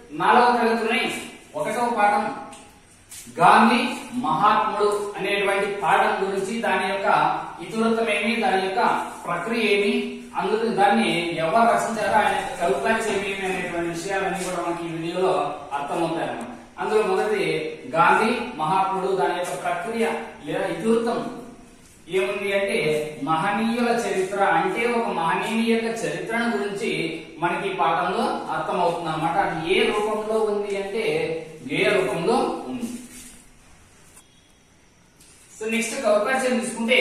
నాలుగవ తరగతిలోని ఒకటవ పాఠం గాంధీ మహాత్ముడు అనేటువంటి పాఠం గురించి దాని యొక్క ఇతివృత్తం ఏమి దాని యొక్క ప్రక్రియ ఏమి అందుకు దాన్ని ఎవరు రచించారో ఆయన యొక్క కల్పన్స్ ఏమి అనేటువంటి విషయాలన్నీ కూడా మనకి ఈ వీడియోలో అర్థమవుతాయి అన్నమాట అందులో మొదటి గాంధీ మహాత్ముడు దాని యొక్క ప్రక్రియ లేదా ఇతివృత్తం ఏముంది అంటే మహనీయుల చరిత్ర అంటే ఒక మహనీయుని యొక్క చరిత్రను గురించి మనకి ఈ పాఠంలో అర్థమవుతుంది అనమాట అది ఏ రూపంలో ఉంది అంటే ఏ రూపంలో ఉంది సో నెక్స్ట్ అవకాశం తీసుకుంటే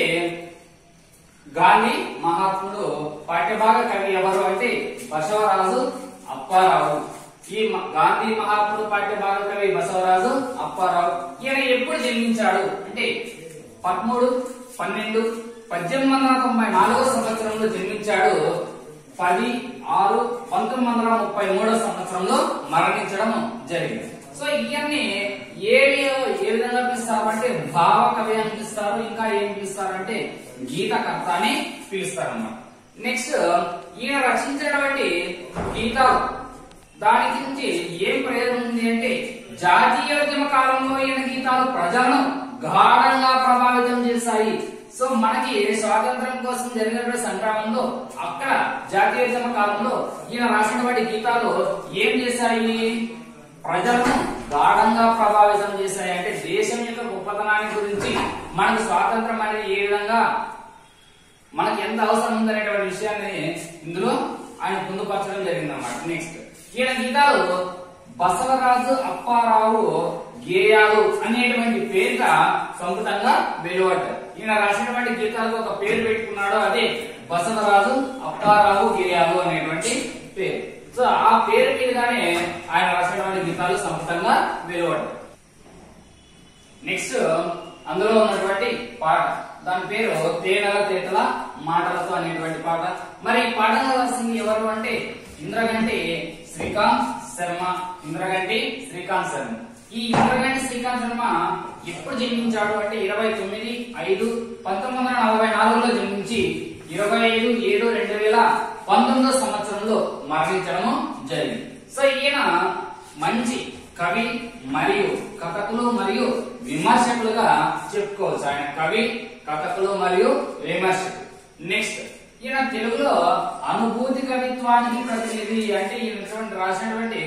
గాంధీ మహాత్ముడు పాఠ్యభాగ కవి ఎవరు అంటే బసవరాజు అప్పారావు ఈ మ- గాంధీ మహాత్ముడు పాఠ్యభాగ కవి బసవరాజు అప్పారావు ఈయన ఎప్పుడు జన్మించాడు అంటే పదమూడు పన్నెండు పద్దెనిమిది వందల తొంభై నాలుగో సంవత్సరంలో జన్మించాడు పది ఆరు పంతొమ్మిది వందల ముప్పై మూడో సంవత్సరంలో మరణించడం జరిగింది సో ఇవన్నీ ఏ ఏ విధంగా పిలుస్తారు అంటే భావ కవి అని పిలుస్తారు ఇంకా ఏం పిలుస్తారంటే గీతకర్త అని పిలుస్తారు అన్నమాట నెక్స్ట్ ఈయన రచించినటువంటి గీతాలు దాని గురించి ఏం ప్రయోజనం ఉంది అంటే జాతీయ ఉద్యమ కాలంలో ఈయన గీతాలు ప్రజలను గాఢంగా ప్రభావితం చేశాయి సో మనకి స్వాతంత్రం కోసం జరిగినటువంటి సంగ్రామంలో అక్కడ జాతీయ ఉద్యమ కాలంలో ఈయన రాసినటువంటి గీతాలు ఏం చేశాయి ప్రజలను గాఢంగా ప్రభావితం చేశాయి అంటే దేశం యొక్క గొప్పతనాన్ని గురించి మనకు స్వాతంత్రం అనేది ఏ విధంగా మనకి ఎంత అవసరం ఉందనేటువంటి విషయాన్ని ఇందులో ఆయన పొందుపరచడం జరిగింది అన్నమాట నెక్స్ట్ ఈయన గీతాలు బసవరాజు అప్పారావు గేయాలు అనేటువంటి పేరుట సంపుటంగా వెలువడ్డారు ఈయన రాసినటువంటి గీతాలకు ఒక పేరు పెట్టుకున్నాడు అదే బసవరాజు అప్పారావు గేయాలు అనేటువంటి పేరు సో ఆ పేరు మీదుగానే ఆయన రాసినటువంటి గీతాలు సంపుటంగా వెలువడ్డాయి నెక్స్ట్ అందులో ఉన్నటువంటి పాట దాని పేరు తేనెల తేటల మాటలతో అనేటువంటి పాట మరి ఈ పాటను రాసింది ఎవరు అంటే ఇంద్రగంటి శ్రీకాంత్ శర్మ ఇంద్రగంటి శ్రీకాంత్ శర్మ ఈ ఇంద్రగంటి శ్రీకాంత్ శర్మ ఎప్పుడు జన్మించాడు అంటే ఇరవై తొమ్మిది ఐదు పంతొమ్మిది వందల నలభై నాలుగులో జన్మించి ఇరవై ఐదు ఏడు రెండు వేల పంతొమ్మిదో సంవత్సరంలో మరణించడము జరిగింది సో ఈయన మంచి కవి మరియు కథకులు మరియు విమర్శకులుగా చెప్పుకోవచ్చు ఆయన కవి కథకులు మరియు విమర్శకులు నెక్స్ట్ ఈయన తెలుగులో అనుభూతి కవిత్వానికి ప్రతినిధి అంటే ఈయన రాసినటువంటి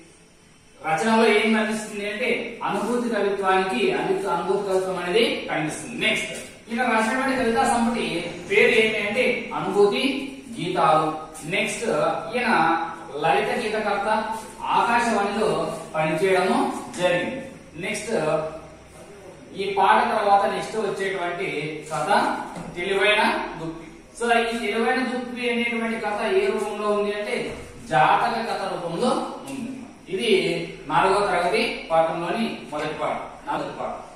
రచనలో ఏం కనిపిస్తుంది అంటే అనుభూతి కవిత్వానికి అను- అనుభూతి కవిత్వం అనేది కనిపిస్తుంది నెక్స్ట్ ఈయన రాసినటువంటి కవితా సంపుటి పేరు ఏంటి అంటే అనుభూతి గీతాలు నెక్స్ట్ ఈయన లలిత గీతకర్త ఆకాశవాణిలో పనిచేయడము జరిగింది నెక్స్ట్ ఈ పాట తర్వాత నెక్స్ట్ వచ్చేటువంటి కథ తెలివైన దుప్పి సో ఈ తెలివైన దుప్పి అనేటువంటి కథ ఏ రూపంలో ఉంది అంటే జాతక కథ రూపంలో ఉంది ఇది నాలుగో తరగతి పాఠంలోని మొదటి పాఠం నాలుగో పాఠం